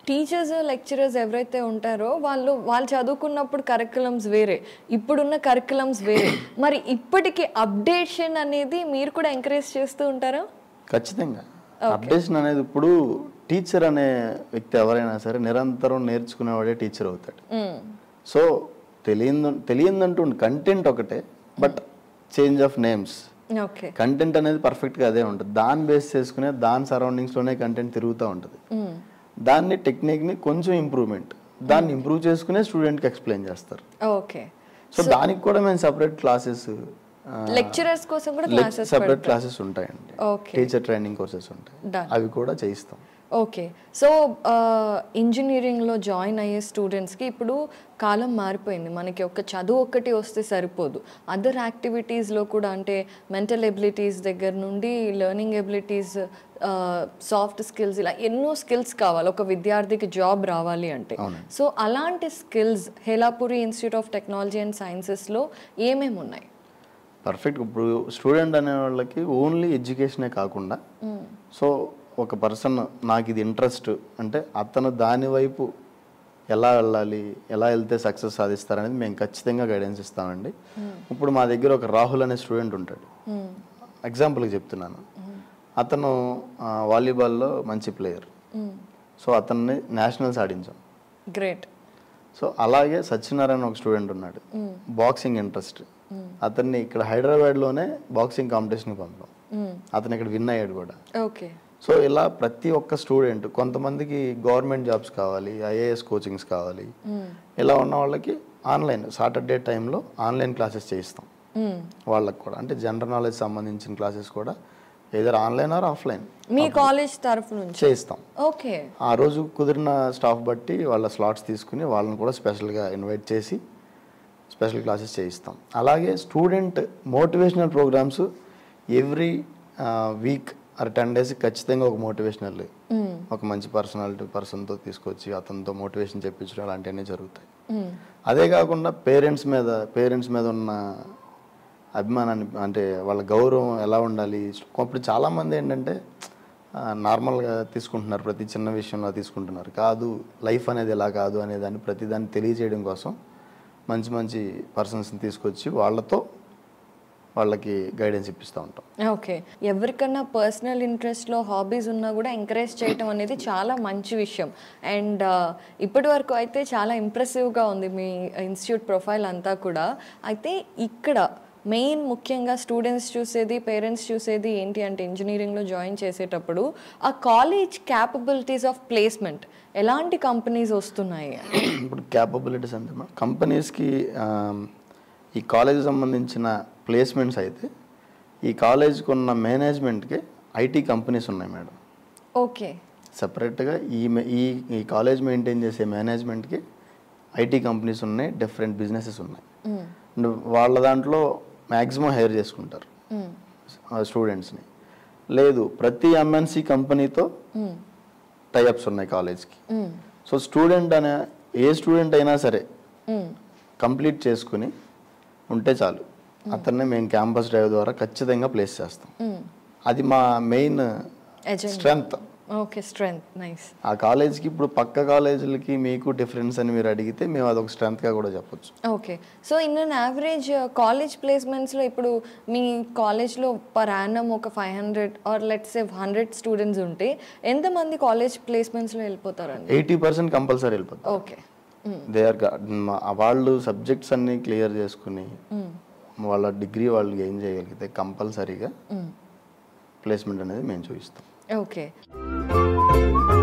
Teachers lecturers ఎవరైతే ఉంటారో వాళ్ళు వాళ్ళు చదువుకున్నప్పుడు కరికులమ్స్ వేరే ఇప్పుడున్న కరికులమ్స్ వేరే మరి ఇప్పటికి అప్డేషన్ అనేది మీరు కూడా ఎంకరేజ్ చేస్తూ ఉంటారా ఖచ్చితంగా అప్డేషన్ అనేది ఇప్పుడు టీచర్ అనే వ్యక్తి ఎవరైనా సరే నిరంతరం నేర్చుకునేవాడే టీచర్ అవుతాడు మ్మ్. సో తెలియదు తెలియదంటూ కంటెంట్ ఒకటే but change of names okay content అనేది పర్ఫెక్ట్గా అదే ఉంటుంది దాన్ని బేస్ చేసుకునే దాని సరౌండింగ్స్లోనే కంటెంట్ తిరుగుతూ ఉంటుంది మ్మ్. దాన్ని టెక్నిక్ని కొంచెం ఇంప్రూవ్మెంట్ దాన్ని ఇంప్రూవ్ చేసుకునే స్టూడెంట్కి ఎక్స్ప్లెయిన్ చేస్తారు ఓకే సో దానికి కూడా మేము సపరేట్ క్లాసెస్ లెక్చరర్స్ కోసం కూడా క్లాసెస్ సపరేట్ క్లాసెస్ ఉంటాయండి ఓకే టీచర్ ట్రైనింగ్ కోర్సెస్ ఉంటాయి Done. అవి కూడా చేయిస్తాం ఓకే సో ఇంజనీరింగ్లో జాయిన్ అయ్యే స్టూడెంట్స్కి ఇప్పుడు కాలం మారిపోయింది మనకి ఒక చదువు ఒక్కటి వస్తే సరిపోదు అదర్ యాక్టివిటీస్లో కూడా అంటే మెంటల్ ఎబిలిటీస్ దగ్గర నుండి లెర్నింగ్ ఎబిలిటీస్ సాఫ్ట్ స్కిల్స్ ఇలా ఎన్నో స్కిల్స్ కావాలి ఒక విద్యార్థికి జాబ్ రావాలి అంటే సో అలాంటి skills Helapuri institute of technology and సైన్సెస్లో ఏమేమి ఉన్నాయి పర్ఫెక్ట్ ఇప్పుడు స్టూడెంట్ అనే వాళ్ళకి ఓన్లీ ఎడ్యుకేషనే కాకుండా సో ఒక పర్సన్ నాకు ఇది ఇంట్రెస్ట్ అంటే అతను దాని వైపు ఎలా వెళ్ళాలి ఎలా వెళ్తే సక్సెస్ సాధిస్తారనేది మేము ఖచ్చితంగా గైడెన్స్ ఇస్తామండి ఇప్పుడు మా దగ్గర ఒక రాహుల్ అనే స్టూడెంట్ ఉంటాడు ఎగ్జాంపుల్కి చెప్తున్నాను అతను ఆ, వాలీబాల్లో మంచి ప్లేయర్ సో అతన్ని నేషనల్స్ ఆడించాం గ్రేట్ సో అలాగే సత్యనారాయణ ఒక స్టూడెంట్ ఉన్నాడు బాక్సింగ్ ఇంట్రెస్ట్ అతన్ని ఇక్కడ హైదరాబాద్లోనే బాక్సింగ్ కాంపిటీషన్కి పంపాం అతను ఇక్కడ విన్ అయ్యాడు కూడా ఓకే సో ఇలా ప్రతి ఒక్క స్టూడెంట్ కొంతమందికి గవర్నమెంట్ జాబ్స్ కావాలి ఐఏఎస్ కోచింగ్స్ కావాలి ఇలా ఉన్న వాళ్ళకి ఆన్లైన్ సాటర్డే టైంలో ఆన్లైన్ క్లాసెస్ చేయిస్తాం వాళ్ళకి కూడా అంటే జనరల్ నాలెడ్జ్ సంబంధించిన క్లాసెస్ కూడా ఏదర్ ఆన్లైన్ ఆర్ ఆఫ్లైన్ మీ కాలేజ్ తరఫు నుంచి చేయిస్తాం ఓకే ఆ రోజు కుదిరిన స్టాఫ్ బట్టి వాళ్ళ స్లాట్స్ తీసుకుని వాళ్ళని కూడా స్పెషల్గా ఇన్వైట్ చేసి స్పెషల్ క్లాసెస్ చేయిస్తాం అలాగే student motivational programs every week or ten days ఖచ్చితంగా ఒక మోటివేషనల్ ఒక మంచి పర్సనాలిటీ పర్సన్తో తీసుకొచ్చి అతనితో మోటివేషన్ చెప్పించడం అలాంటివన్నీ జరుగుతాయి అదే కాకుండా పేరెంట్స్ మీద పేరెంట్స్ మీద ఉన్న అభిమానాన్ని అంటే వాళ్ళ గౌరవం ఎలా ఉండాలి అప్పుడు చాలామంది ఏంటంటే ఆ, నార్మల్గా తీసుకుంటున్నారు ప్రతి చిన్న విషయంలో తీసుకుంటున్నారు కాదు లైఫ్ అనేది ఎలా కాదు అనే దాన్ని ప్రతి దాన్ని తెలియజేయడం కోసం మంచి మంచి పర్సన్స్ని తీసుకొచ్చి వాళ్ళతో వాళ్ళకి గైడెన్స్ ఇప్పిస్తూ ఉంటాం ఓకే ఎవరికన్నా పర్సనల్ ఇంట్రెస్ట్లో హాబీస్ ఉన్నా కూడా ఎంకరేజ్ చేయటం అనేది చాలా మంచి విషయం అండ్ ఇప్పటి వరకు అయితే చాలా ఇంప్రెసివ్గా ఉంది మీ ఇన్స్టిట్యూట్ ప్రొఫైల్ అంతా కూడా అయితే ఇక్కడ మెయిన్ ముఖ్యంగా స్టూడెంట్స్ చూసేది పేరెంట్స్ చూసేది ఏంటి అంటే ఇంజనీరింగ్లో జాయిన్ చేసేటప్పుడు ఆ కాలేజ్ క్యాపబిలిటీస్ ఆఫ్ ప్లేస్మెంట్ ఎలాంటి కంపెనీస్ వస్తున్నాయి ఇప్పుడు క్యాపబిలిటీస్ అంటే కంపెనీస్కి ఈ కాలేజ్ సంబంధించిన ప్లేస్మెంట్స్ అయితే ఈ కాలేజ్కి ఉన్న మేనేజ్మెంట్కి ఐటీ కంపెనీస్ ఉన్నాయి మేడం ఓకే సపరేట్గా ఈ మే- ఈ ఈ కాలేజ్ మెయింటైన్ చేసే మేనేజ్మెంట్కి ఐటీ కంపెనీస్ ఉన్నాయి డిఫరెంట్ బిజినెసెస్ ఉన్నాయి అండ్ వాళ్ళ దాంట్లో మ్యాక్సిమం హైర్ చేసుకుంటారు స్టూడెంట్స్ని లేదు ప్రతి ఎంఎన్సి కంపెనీతో టైఅప్స్ ఉన్నాయి కాలేజ్కి సో స్టూడెంట్ అనే ఏ స్టూడెంట్ అయినా సరే కంప్లీట్ చేసుకుని ఉంటే చాలు అతన్ని మేము క్యాంపస్ డ్రైవ్ ద్వారా ఖచ్చితంగా ప్లేస్ చేస్తాం అది మా main agenda strength okay strength nice ఆ కాలేజ్కి ఇప్పుడు పక్క కాలేజీలకి మీకు డిఫరెన్స్ అని మీరు అడిగితే మేము అదొక స్ట్రెంగ్త్గా కూడా చెప్పొచ్చు okay so in an average college ప్లేస్మెంట్స్లో ఇప్పుడు మీ కాలేజ్లో పర్ యానం ఒక five hundred or let's say hundred students ఉంటే ఎంతమంది కాలేజ్ ప్లేస్మెంట్స్లో వెళ్ళిపోతారండి ఎయిటీ పర్సెంట్ కంపల్సరీ వెళ్ళిపోతుంది ఓకే దే ఆర్ వాళ్ళు సబ్జెక్ట్స్ అన్ని క్లియర్ చేసుకుని వాళ్ళ డిగ్రీ వాళ్ళు గెయిన్ చేయగలిగితే కంపల్సరీగా ప్లేస్మెంట్ అనేది మేము చూపిస్తాం ఓకే